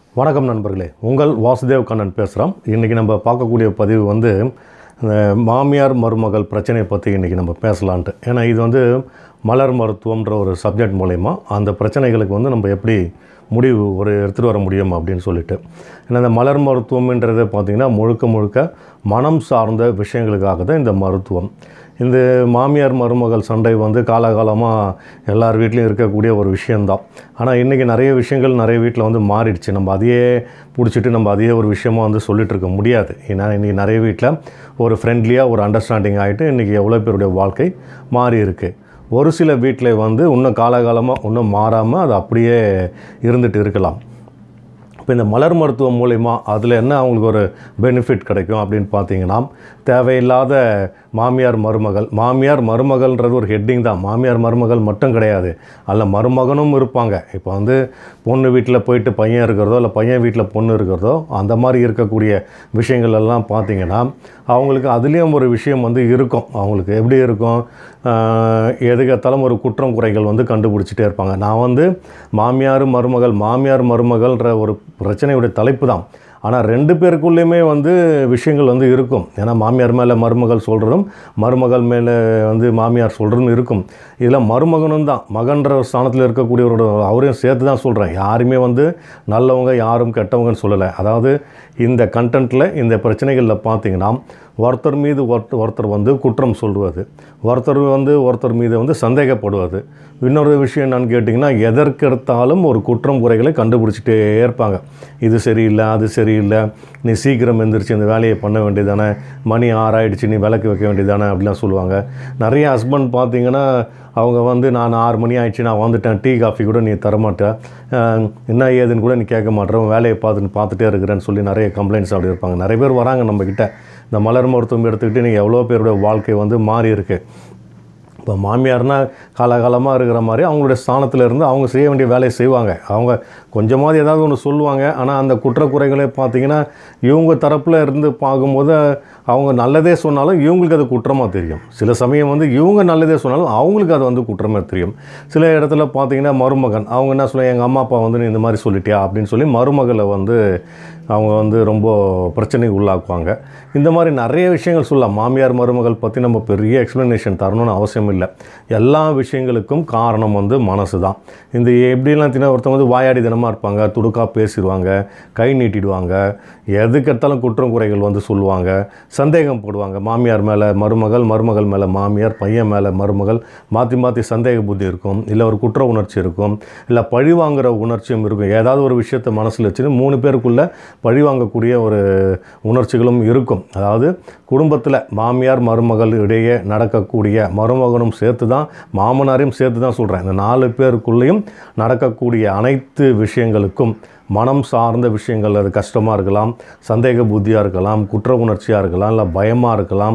வணக்கம் நண்பர்களே உங்கள் வாசுதேவ் கண்ணன் பேசுகிறோம் இன்றைக்கி நம்ம பார்க்கக்கூடிய பதிவு வந்து இந்த மாமியார் மருமகள் பிரச்சனையை பற்றி இன்றைக்கி நம்ம பேசலான்ட்டு ஏன்னா இது வந்து மலர் மருத்துவம்ன்ற ஒரு சப்ஜெக்ட் மூலயமா அந்த பிரச்சனைகளுக்கு வந்து நம்ம எப்படி முடிவு ஒரு எடுத்துகிட்டு வர முடியும் அப்படின்னு சொல்லிட்டு ஏன்னா இந்த மலர் மருத்துவம்ன்றது பார்த்திங்கன்னா முழுக்க முழுக்க மனம் சார்ந்த விஷயங்களுக்காக தான் இந்த மருத்துவம் இந்த மாமியார் மருமகள் சண்டை வந்து காலகாலமாக எல்லார் வீட்லேயும் இருக்கக்கூடிய ஒரு விஷயந்தான் ஆனால் இன்றைக்கி நிறைய விஷயங்கள் நிறைய வீட்டில் வந்து மாறிடுச்சு நம்ம அதையே பிடிச்சிட்டு நம்ம அதையே ஒரு விஷயமா வந்து சொல்லிட்டு இருக்க முடியாது ஏன்னா இன்றைக்கி நிறைய வீட்டில் ஒரு ஃப்ரெண்ட்லியாக ஒரு அண்டர்ஸ்டாண்டிங் ஆகிட்டு இன்றைக்கி எவ்வளோ பேருடைய வாழ்க்கை மாறி இருக்குது ஒரு சில வீட்டில் வந்து இன்னும் காலகாலமாக இன்னும் மாறாமல் அது அப்படியே இருந்துட்டு இருக்கலாம் இப்போ இந்த மலர் மருத்துவம் மூலயமா அதில் என்ன அவங்களுக்கு ஒரு பெனிஃபிட் கிடைக்கும் அப்படின்னு பார்த்தீங்கன்னா தேவையில்லாத மாமியார் மருமகள் மாமியார் மருமகள்ன்றது ஒரு ஹெட்டிங் தான் மாமியார் மருமகள் மட்டும் கிடையாது அதில் மருமகனும் இருப்பாங்க இப்போ வந்து பொண்ணு வீட்டில் போயிட்டு பையன் இருக்கிறதோ இல்லை பையன் வீட்டில் பொண்ணு இருக்கிறதோ அந்த மாதிரி இருக்கக்கூடிய விஷயங்கள் எல்லாம் பார்த்தீங்கன்னா அவங்களுக்கு அதுலேயும் ஒரு விஷயம் வந்து இருக்கும் அவங்களுக்கு எப்படி இருக்கும் ஆஹ் எதுக்கேத்தாலும் ஒரு குற்றம் குறைகள் வந்து கண்டுபிடிச்சிட்டே இருப்பாங்க நான் வந்து மாமியார் மருமகள் மாமியார் மருமகள்ன்ற ஒரு பிரச்சனையுடைய தலைப்பு தான் ஆனால் ரெண்டு பேருக்குள்ளேயுமே வந்து விஷயங்கள் வந்து இருக்கும் ஏன்னா மாமியார் மேலே மருமகள் சொல்கிறதும் மருமகள் மேலே வந்து மாமியார் சொல்கிறதும் இருக்கும் இதில் மருமகனும் தான் மகன்ற ஸ்தானத்தில் இருக்கக்கூடியவரோட அவரையும் சேர்த்து தான் சொல்கிறேன் யாருமே வந்து நல்லவங்க யாரும் கெட்டவங்கன்னு சொல்லலை அதாவது இந்த கண்டென்ட்டில் இந்த பிரச்சனைகளில் பார்த்தீங்கன்னா ஒருத்தர் மீது ஒருத்தர் ஒருத்தர் வந்து குற்றம் சொல்வது ஒருத்தர் வந்து ஒருத்தர் மீது வந்து சந்தேகப்படுவது இன்னொரு விஷயம் என்னன்னு கேட்டிங்கன்னா எதற்கெடுத்தாலும் ஒரு குற்றம் குறைகளை கண்டுபிடிச்சிட்டே இருப்பாங்க இது சரியில்லை அது சரியில்லை நீ சீக்கிரம் எந்திரிச்சு இந்த வேலையை பண்ண வேண்டியதானே மணி ஆறாயிடுச்சு நீ விளக்கு வைக்க வேண்டியதானே அப்படிலாம் சொல்லுவாங்க நிறைய ஹஸ்பண்ட் பார்த்தீங்கன்னா அவங்க வந்து நான் ஆறு மணி ஆயிடுச்சு நான் வந்துட்டேன் டீ காஃபி கூட நீ தரமாட்டேன் அஹ், என்ன ஏதுன்னு கூட நீ கேட்க மாட்டேன் வேலையை பார்த்துட்டு பார்த்துட்டே இருக்கிறேன்னு சொல்லி நிறைய கம்ப்ளைண்ட்ஸ் அப்படி இருப்பாங்க நிறைய பேர் வராங்க நம்மக்கிட்ட இந்த மலர் மருத்துவம் எடுத்துக்கிட்டு நீங்கள் எவ்வளோ பேருடைய வாழ்க்கை வந்து மாறி இருக்கு இப்போ மாமியார்னா காலகாலமாக இருக்கிற மாதிரி அவங்களுடைய ஸ்தானத்தில் இருந்து அவங்க செய்ய வேண்டிய வேலையை செய்வாங்க அவங்க கொஞ்சமாவது ஏதாவது ஒன்று சொல்லுவாங்க ஆனால் அந்த குற்றக்குறைகளை பார்த்தீங்கன்னா இவங்க தரப்பில் இருந்து பார்க்கும்போது அவங்க நல்லதே சொன்னாலும் இவங்களுக்கு அது குற்றமாக தெரியும் சில சமயம் வந்து இவங்க நல்லதே சொன்னாலும் அவங்களுக்கு அது வந்து குற்றமாக தெரியும் சில இடத்துல பார்த்தீங்கன்னா மருமகன் அவங்க என்ன சொல்ல எங்கள் அம்மா அப்பா வந்து நீ இந்த மாதிரி சொல்லிட்டியா அப்படின்னு சொல்லி மருமகளை வந்து அவங்க வந்து ரொம்ப பிரச்சனைக்கு உள்ளாக்குவாங்க இந்த மாதிரி நிறைய விஷயங்கள் சொல்லலாம் மாமியார் மருமகள் பற்றி நம்ம பெரிய எக்ஸ்ப்ளனேஷன் தரணும்னு அவசியம் இல்லை எல்லா விஷயங்களுக்கும் காரணம் வந்து மனசு தான் இந்த எப்படிலாம் தின ஒருத்தவங்க வந்து வாயாடி தினமாக இருப்பாங்க துடுக்கா பேசிடுவாங்க கை நீட்டிடுவாங்க எதுக்கெடுத்தாலும் குற்றம் குறைகள் வந்து சொல்லுவாங்க சந்தேகம் போடுவாங்க மாமியார் மேலே மருமகள் மருமகள் மேலே மாமியார் பையன் மேலே மருமகள் மாற்றி மாற்றி சந்தேக புத்தி இருக்கும் இல்லை ஒரு குற்ற உணர்ச்சி இருக்கும் இல்லை பழி வாங்குற உணர்ச்சியும் இருக்கும் ஏதாவது ஒரு விஷயத்தை மனசில் வச்சுன்னு மூணு பேருக்குள்ளே பழி வாங்கக்கூடிய ஒரு உணர்ச்சிகளும் இருக்கும் அதாவது குடும்பத்தில் மாமியார் மருமகள் இடையே நடக்கக்கூடிய மருமகனும் சேர்த்து தான் மாமனாரையும் சேர்த்து தான் சொல்கிறேன் இந்த நாலு பேருக்குள்ளேயும் நடக்கக்கூடிய அனைத்து விஷயங்களுக்கும் மனம் சார்ந்த விஷயங்கள் அது கஷ்டமாக இருக்கலாம் சந்தேக புத்தியாக இருக்கலாம் குற்ற உணர்ச்சியாக இருக்கலாம் இல்லை பயமாக இருக்கலாம்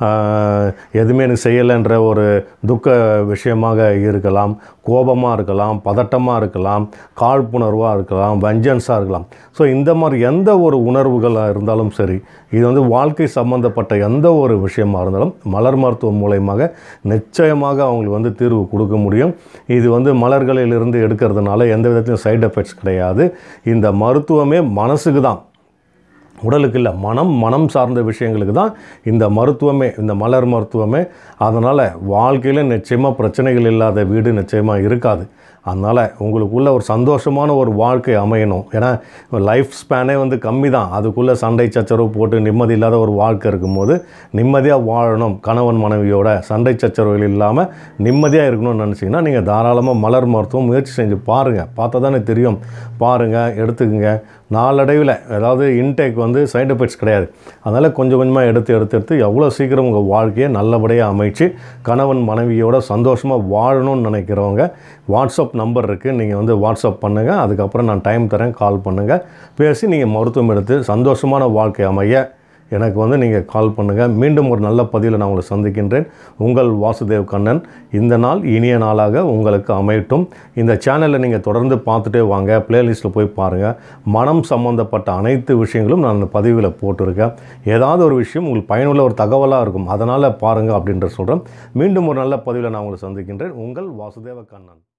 ஆஹ், எதுவுமே எனக்கு செய்யலைன்ற ஒரு துக்க விஷயமாக இருக்கலாம் கோபமாக இருக்கலாம் பதட்டமாக இருக்கலாம் காழ்ப்புணர்வாக இருக்கலாம் வெஞ்சன்ஸாக இருக்கலாம் ஸோ இந்த மாதிரி எந்த ஒரு உணர்வுகளாக இருந்தாலும் சரி இது வந்து வாழ்க்கை சம்பந்தப்பட்ட எந்த ஒரு விஷயமா இருந்தாலும் மலர் மருத்துவம் மூலயமாக நிச்சயமாக அவங்களுக்கு வந்து தீர்வு கொடுக்க முடியும் இது வந்து மலர்களிலிருந்து எடுக்கிறதுனால எந்த விதத்திலும் சைடு எஃபெக்ட்ஸ் கிடையாது இந்த மருத்துவமே மனசுக்கு தான் உடலுக்கு இல்லை மனம் மனம் சார்ந்த விஷயங்களுக்கு தான் இந்த மருத்துவமே இந்த மலர் மருத்துவமே அதனால் வாழ்க்கையில் நிச்சயமாக பிரச்சனைகள் இல்லாத வீடு நிச்சயமாக இருக்காது அதனால் உங்களுக்குள்ள ஒரு சந்தோஷமான ஒரு வாழ்க்கை அமையணும் ஏன்னா லைஃப் ஸ்பேனே வந்து கம்மி தான் அதுக்குள்ளே சண்டை சச்சரவு போட்டு நிம்மதி இல்லாத ஒரு வாழ்க்கை இருக்கும்போது நிம்மதியாக வாழணும் கணவன் மனைவியோட சண்டை சச்சரவுகள் இல்லாமல் நிம்மதியாக இருக்கணும்னு நினச்சிங்கன்னா நீங்கள் தாராளமாக மலர் மருத்துவம் முயற்சி செஞ்சு பாருங்கள் பார்த்தா தானே தெரியும் பாருங்கள் எடுத்துக்கங்க நாளடைவில் அதாவது இன்டேக் வந்து சைடு எஃபெக்ட்ஸ் கிடையாது அதனால் கொஞ்சம் கொஞ்சமாக எடுத்து எடுத்து எடுத்து எவ்வளோ சீக்கிரம் உங்கள் வாழ்க்கையை நல்லபடியாக அமைச்சு கணவன் மனைவியோட சந்தோஷமாக வாழணும்னு நினைக்கிறவங்க வாட்ஸ்அப் நம்பர் இருக்குது நீங்கள் வந்து வாட்ஸ்அப் பண்ணுங்கள் அதுக்கப்புறம் நான் டைம் தரேன் கால் பண்ணுங்கள் பேசி நீங்கள் மருத்துவம் எடுத்து சந்தோஷமான வாழ்க்கை அமைய எனக்கு வந்து நீங்கள் கால் பண்ணுங்கள் மீண்டும் ஒரு நல்ல பதிவில் நான் உங்களை சந்திக்கின்றேன் உங்கள் வாசுதேவ் கண்ணன் இந்த நாள் இனிய நாளாக உங்களுக்கு அமையட்டும் இந்த சேனலை நீங்கள் தொடர்ந்து பார்த்துட்டே வாங்க பிளேலிஸ்ட்டில் போய் பாருங்கள் மனம் சம்மந்தப்பட்ட அனைத்து விஷயங்களும் நான் அந்த பதிவில் போட்டிருக்கேன் ஏதாவது ஒரு விஷயம் உங்களுக்கு பயனுள்ள ஒரு தகவலாக இருக்கும் அதனால் பாருங்கள் அப்படின்ற சொல்கிறேன் மீண்டும் ஒரு நல்ல பதிவில் நான் உங்களை சந்திக்கின்றேன் உங்கள் வாசுதேவ கண்ணன்